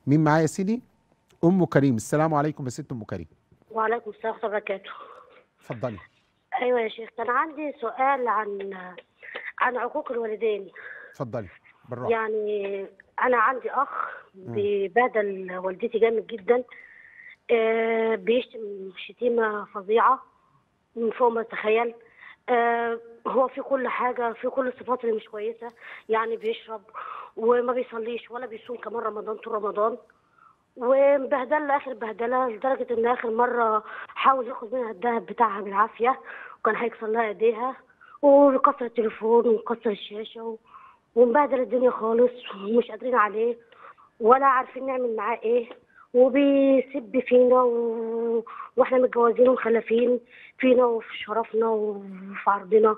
مين معايا يا سيدي ام كريم السلام عليكم يا ست ام كريم وعليكم السلام ورحمة الله وبركاته اتفضلي أيوة يا شيخ كان عندي سؤال عن عن عقوق الوالدين اتفضلي بالراحه يعني أنا عندي أخ بيبادل والدتي جامد جدا آه، بيشتم شتيمة فظيعة من فوق ما تتخيل آه، هو في كل حاجة في كل الصفات اللي مش كويسة يعني بيشرب وما بيصليش ولا بيصوم كمان رمضان طول رمضان ومبهدله اخر بهدله لدرجه ان اخر مره حاول ياخد منها الذهب بتاعها بالعافيه وكان هيكسر لها ايديها وكسر التليفون وكسر الشاشه و... ومبهدل الدنيا خالص ومش قادرين عليه ولا عارفين نعمل معاه ايه وبيسب فينا و... واحنا متجوزين ومخلفين فينا وفي شرفنا وفي عرضنا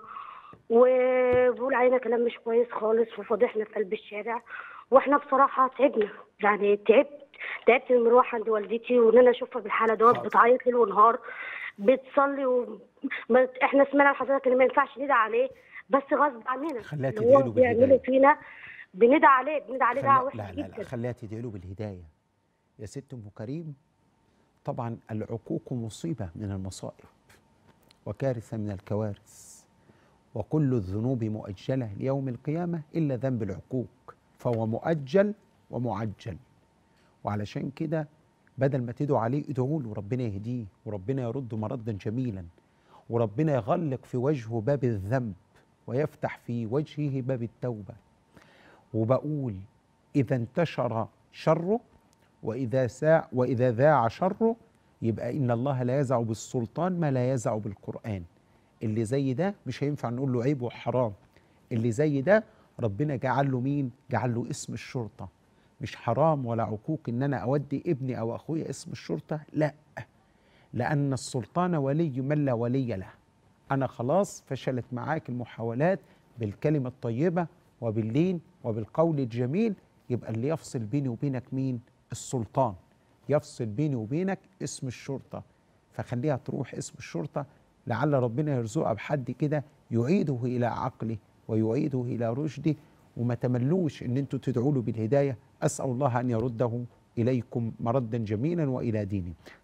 وبيقول علينا كلام مش كويس خالص وفضحنا في قلب الشارع واحنا بصراحه تعبنا يعني تعبت تعبت من المروح عند والدتي وان انا اشوفها بالحاله دوت حاضر. بتعيط ليل ونهار بتصلي و... ما... احنا سمعنا لحضرتك ان ما ينفعش ندعي عليه بس غصب عننا خليها اللي تدعي هو له بيعمله بالهداية. فينا بندعي عليه بندعي عليه دعوه خليها- وحشه لا لا لا جدا خليها تدعي له بالهدايه يا ست ام كريم طبعا العقوق مصيبه من المصائب وكارثه من الكوارث وكل الذنوب مؤجله ليوم القيامه الا ذنب العقوق فهو مؤجل ومعجل وعلشان كده بدل ما تدعوا عليه ادعوا له ربنا يهديه وربنا يرد مردا جميلا وربنا يغلق في وجهه باب الذنب ويفتح في وجهه باب التوبه وبقول إذا انتشر شره وإذا ساع وإذا ذاع شره يبقى إن الله لا يزع بالسلطان ما لا يزع بالقرآن اللي زي ده مش هينفع نقول له عيب وحرام اللي زي ده ربنا جعل له مين؟ جعل له اسم الشرطة مش حرام ولا عقوق إن أنا أودي ابني أو أخويا اسم الشرطة لا لأن السلطان ولي من لا ولي له أنا خلاص فشلت معاك المحاولات بالكلمة الطيبة وباللين وبالقول الجميل يبقى اللي يفصل بيني وبينك مين؟ السلطان يفصل بيني وبينك اسم الشرطة فخليها تروح اسم الشرطة لعل ربنا يرزقها بحد كده يعيده إلى عقله ويعيده إلى رشده وما تملوش إن أنتوا تدعوا له بالهداية أسأل الله أن يرده إليكم مردا جميلا وإلى دينه